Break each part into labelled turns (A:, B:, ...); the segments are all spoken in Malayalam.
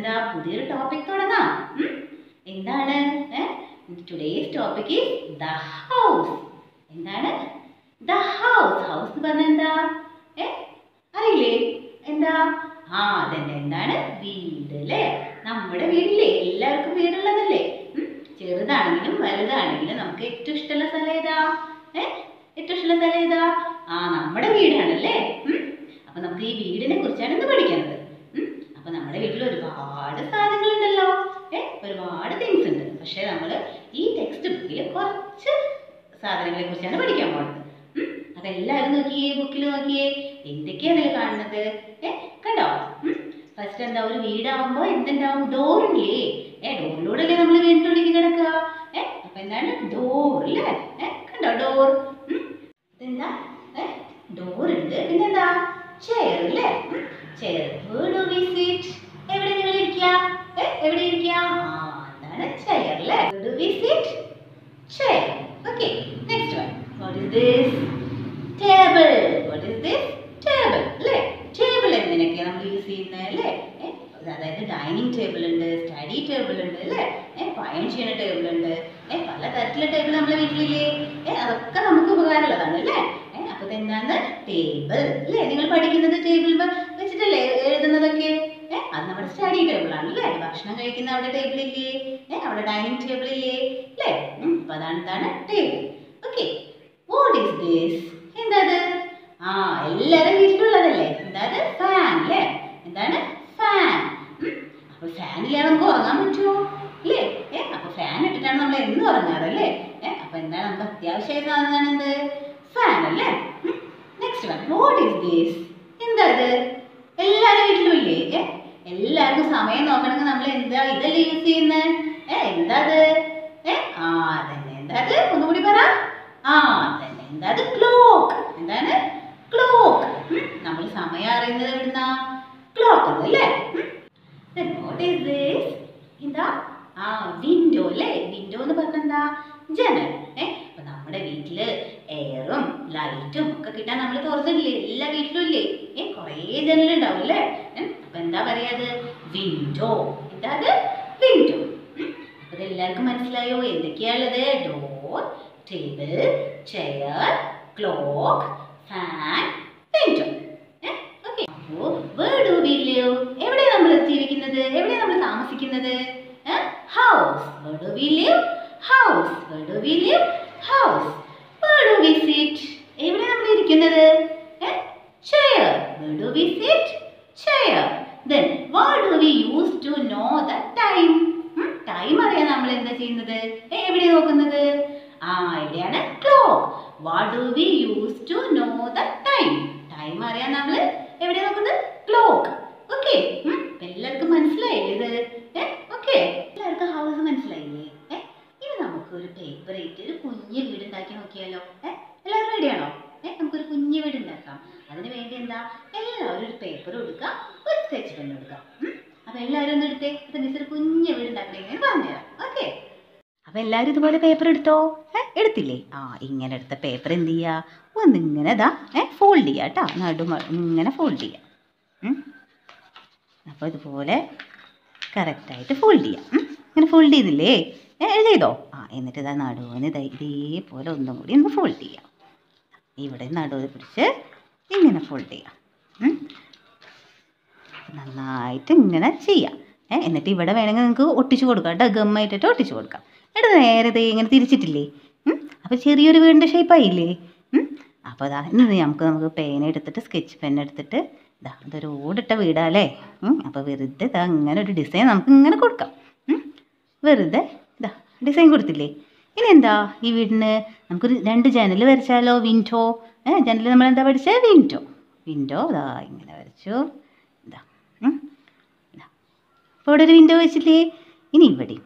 A: എന്താ പുതിയൊരു ടോപ്പിക് തുടങ്ങാം ഉം? എന്താണ് today's topic is the house എന്താണ് ദ ഹൗസ് ഹൗസ് എന്ന് പറഞ്ഞാൽ എന്താ ഏ അറിയില്ലേ എന്താ ആ അതന്നെ എന്താണ് വീട് അല്ലേ നമ്മുടെ വീടില്ലേ എല്ലാവർക്കും വീടുള്ളതല്ലേ ഉം? ചെറുതാണെങ്കിലും വലുതാണെങ്കിലും നമുക്ക് ഏറ്റവും ഇഷ്ടമുള്ള സ്ഥലം ഏതാ ഏ ഏറ്റവും ഇഷ്ടമുള്ള സ്ഥലം ഏതാ ആ നമ്മുടെ വീടാണല്ലേ ഉം? അപ്പൊ നമുക്ക് ഈ വീടിനെ കുറിച്ചാണ് ഇന്ന് പഠിക്കുന്നത് ഉം? അപ്പൊ നമ്മുടെ വീട്ടിൽ ഒരുപാട് സാധനങ്ങളുണ്ടല്ലോ ഏ ഒരുപാട് തിങ്സ് ഉണ്ട് പക്ഷെ നമ്മൾ ഈ ടെക്സ്റ്റ് ബുക്കിൽ കുറച്ച് സാധനങ്ങളെ കുറിച്ചാണ് പഠിക്കാൻ പോകുന്നത് ഉം? അപ്പൊ എല്ലാവരും നോക്കിയേ ബുക്കിൽ നോക്കിയേ എന്തൊക്കെയാ അതിൽ കാണുന്നത് ഏ കണ്ടോ ഫസ്റ്റ് എന്താ ഒരു വീടാവുമ്പോ എന്തുണ്ടാവും ഡോർ ഇല്ലേ ഏ ഡോറിലൂടെ അല്ലേ നമ്മൾ വീടിന്റെ ഉള്ളിലേക്ക് കിടക്കുക ഏ അപ്പൊ എന്താണ് ഡോർ അല്ലേ ഏ കണ്ടോ ഡോർ ഇതെന്താ ഏ ഡോർ ഉണ്ട് പിന്നെന്താ ചെയർ അല്ലേ ചെയർ ഡു വി സിറ്റ് എവിടെ നിങ്ങൾ ഇരിക്കുക ഏ എവിടെ ഇരിക്കുക ആ എന്താണ് ചെയർ അല്ലേ do we sit chair okay next one what is this table what is this table അല്ലേ ടേബിൾ എന്തിനൊക്കെ നമ്മൾ യൂസ് ചെയ്യുന്നത് അല്ലേ ഏ, അതായത് ഡൈനിങ് ടേബിൾ ഉണ്ട് സ്റ്റഡി ടേബിൾ ഉണ്ട് അല്ലേ ഏ പയൺ ചെയ്യുന്ന ടേബിൾ ഉണ്ട് ഏ പല തരത്തിലുള്ള ടേബിൾ നമ്മുടെ വീട്ടിലില്ലേ ഏ അതൊക്കെ നമുക്ക് ഉപകാരമുള്ളതാണ് അല്ലേ ഏ അപ്പൊ ഇതെന്താണ് ടേബിൾ അല്ലേ നിങ്ങൾ പഠിക്കുന്നത് ടേബിൾ വെച്ചിട്ടല്ലേ എഴുതുന്നതൊക്കെ ഏ അത് നമ്മുടെ സ്റ്റഡി ടേബിൾ ആണ് അല്ലേ ഭക്ഷണം കഴിക്കുന്ന അവിടെ ടേബിൾ ഇല്ലേ ഏ അവിടെ ഡൈനിങ് ടേബിൾ ഇല്ലേ അല്ലേ ഉം, അപ്പൊ അതാണ് എന്താണ് table okay what is this എന്താ അത് ആ എല്ലാരും വീട്ടിലുള്ളതല്ലേ എന്താ അത് ഫാൻ അല്ലേ എന്താണ് ഫാൻ അപ്പൊ ഫാൻ ഇല്ലാതെ നമുക്ക് ഉറങ്ങാൻ പറ്റുമോ ഇല്ലേ ഏ അപ്പൊ ഫാൻ ഇട്ടിട്ടാണ് നമ്മൾ എന്നും ഉറങ്ങാറ് അല്ലേ ഏ അപ്പൊ എന്താണ് നമുക്ക് അത്യാവശ്യമായ സാധനമാണ് എന്ത് ഫാൻ അല്ലേ next one what is this എന്താ ഇത് എല്ലാവരും വീട്ടിലും ഇല്ലേ ഏ എല്ലാവർക്കും സമയം നോക്കണമെങ്കിൽ നമ്മൾ എന്താ ഇതല്ലേ യൂസ് ചെയ്യുന്നത് ഏ എന്താ അത് ഏ ആ അതന്നെ എന്താ അത് ഒന്നുകൂടി പറ ആ അതന്നെ എന്താ അത് ക്ലോക്ക് എന്താണ് ക്ലോക്ക് നമ്മൾ സമയം അറിയുന്നത് എവിടുന്നാ ക്ലോക്ക് അല്ലേ Then what is this? എന്താ ആ വിൻഡോ അല്ലേ വിൻഡോ എന്ന് പറഞ്ഞാൽ എന്താ ജനൽ ഏ അപ്പൊ നമ്മുടെ വീട്ടില് എയറും ലൈറ്റും ഒക്കെ കിട്ടാൻ നമ്മൾ തുറന്നില്ലേ എല്ലാ വീട്ടിലും ഇല്ലേ ഏ കുറേ ജനലുണ്ടാവും അല്ലേ ഏ, അപ്പൊ എന്താ പറയാ അത് വിൻഡോ എന്താ അത് വിൻഡോ അപ്പൊ ഇത് എല്ലാവർക്കും മനസ്സിലായോ എന്തൊക്കെയാ ഉള്ളത് door table chair clock fan window okay അപ്പോ where do we live എവിടെ നമ്മൾ ജീവിക്കുന്നത് എവിടെ നമ്മൾ താമസിക്കുന്നത് house where do we live house where do we live house where do we sit എവിടെ നമ്മൾ ഇരിക്കുന്നത് chair where do we sit chair then what do we use to know the time time അറിയാൻ നമ്മൾ എന്താ ചെയ്യുന്നത് ഏ, എവിടെ നോക്കുന്നത് ആ എവിടെയാണ് clock what do we use to know the time time അറിയാൻ നമ്മൾ എവിടെ നോക്കുന്നത് ക്ലോക്ക് ഓക്കെ എല്ലാവർക്കും മനസ്സിലായില്ലേ ഇത് ഏ ഓക്കെ എല്ലാവർക്കും ഹൗസ് മനസ്സിലായില്ലേ ഏ ഇനി നമുക്ക് ഒരു പേപ്പർ ഇട്ട് ഒരു കുഞ്ഞു വീട് ഉണ്ടാക്കി നോക്കിയാലോ ഏ എല്ലാവരും റെഡിയാണോ ഏ നമുക്കൊരു കുഞ്ഞു വീട് ഉണ്ടാക്കാം അതിന് വേണ്ടി എന്താ എല്ലാവരും ഒരു പേപ്പർ കൊടുക്കുക ഒരു സ്കെച്ച് പെൻ കൊടുക്കുക ഉം? അപ്പൊ എല്ലാവരും ഒന്ന് എടുത്തേ അപ്പൊ മിസ് ഒരു കുഞ്ഞു വീട് ഉണ്ടാക്കണേ പറഞ്ഞുതരാം ഓക്കെ അപ്പൊ എല്ലാവരും ഇതുപോലെ പേപ്പർ എടുത്തോ ഏ എടുത്തില്ലേ ആ ഇങ്ങനെ എടുത്ത പേപ്പർ എന്ത് ചെയ്യുക ഒന്നിങ്ങനെ ഇതാ ഏ ഫോൾഡ് ചെയ്യുക കേട്ടോ നടുമ ഇങ്ങനെ ഫോൾഡ് ചെയ്യുക അപ്പോൾ ഇതുപോലെ കറക്റ്റായിട്ട് ഫോൾഡ് ചെയ്യാം ഉം. ഇങ്ങനെ ഫോൾഡ് ചെയ്തില്ലേ ഏ ചെയ്തോ ആ എന്നിട്ട് ഇതാ നടുവിന് ഇതാ ഇതേപോലെ ഒന്നും കൂടി ഒന്ന് ഫോൾഡ് ചെയ്യാം ഇവിടെ നടുവ് പിടിച്ച് ഇങ്ങനെ ഫോൾഡ് ചെയ്യാം ഉം. നന്നായിട്ട് ഇങ്ങനെ ചെയ്യാം ഏ എന്നിട്ട് ഇവിടെ വേണമെങ്കിൽ നിങ്ങൾക്ക് ഒട്ടിച്ച് കൊടുക്കാം കേട്ടോ ഗമ്മായിട്ടിട്ട് ഒട്ടിച്ച് കൊടുക്കാം എന്നിട്ട് നേരെ ദേ ഇങ്ങനെ തിരിച്ചിട്ടില്ലേ അപ്പോൾ ചെറിയൊരു വീടിൻ്റെ ഷേപ്പായില്ലേ അപ്പോൾ അതാ ഇന്ന് നമുക്ക് നമുക്ക് പേന എടുത്തിട്ട് സ്കെച്ച് പെൻ എടുത്തിട്ട് ഇതാ ഇതൊരു ഓടിട്ട വീടാല്ലേ അപ്പോൾ വെറുതെ ഇതാ ഇങ്ങനെ ഒരു ഡിസൈൻ നമുക്ക് ഇങ്ങനെ കൊടുക്കാം ഉം. വെറുതെ ഇതാ ഡിസൈൻ കൊടുത്തില്ലേ ഇനി എന്താ ഈ വീടിന് നമുക്കൊരു രണ്ട് ജനൽ വരച്ചാലോ വിൻഡോ ഏ ജനൽ നമ്മൾ എന്താ പഠിച്ചത് വിൻഡോ വിൻഡോ ഇതാ ഇങ്ങനെ വരച്ചു ഇതാ ഉം. ഇതാ അപ്പോൾ ഇവിടെ ഒരു വിൻഡോ വെച്ചില്ലേ ഇനി ഇവിടെയും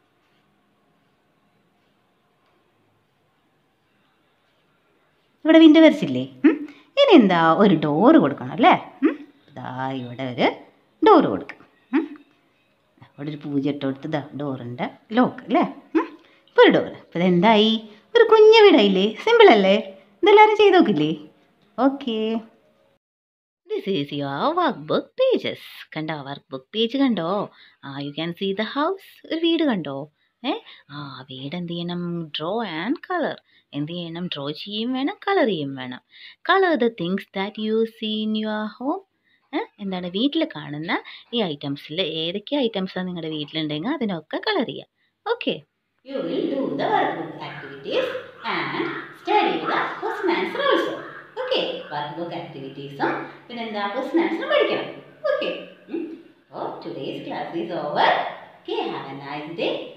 A: ഇവിടെ വിൻഡോ വരച്ചില്ലേ ഉം. ഇനി എന്താ ഒരു ഡോറ് കൊടുക്കണം അല്ലേ ഉം. ഇതാ ഇവിടെ ഒരു ഡോറ് കൊടുക്കാം ഉം. അവിടെ ഒരു പൂജ ഇട്ട് കൊടുത്ത് ഇതാ ഡോറിൻ്റെ ലോക്ക് അല്ലേ ഉം. ഇപ്പോൾ ഒരു ഡോറ് അപ്പോൾ ഇതെന്തായി ഒരു കുഞ്ഞു വീടായില്ലേ സിമ്പിൾ അല്ലേ ഇതെല്ലാവരും ചെയ്ത് നോക്കില്ലേ okay this is your work book pages കണ്ടോ വർക്ക് ബുക്ക് പേജ് കണ്ടോ ആ you can see the house ഒരു വീട് കണ്ടോ ഏ ആ വീട് എന്ത് ചെയ്യണം ഡ്രോ ആൻഡ് കളർ എന്ത് ചെയ്യണം ഡ്രോ ചെയ്യും വേണം കളർ ചെയ്യും വേണം colour the things that you see in your home എന്താണ് വീട്ടിൽ കാണുന്ന ഈ ഐറ്റംസിൽ ഏതൊക്കെ ഐറ്റംസാണ് നിങ്ങളുടെ വീട്ടിലുണ്ടെങ്കിൽ അതിനൊക്കെ കളർ ചെയ്യാം okay you will do the work book activities and study the question answer also okay work book ആക്ടിവിറ്റീസും പിന്നെ എന്താ ക്വസ്റ്റൻ ആൻസറും പഠിക്കണം ഓക്കെ അപ്പോൾ today's class is over okay have a nice day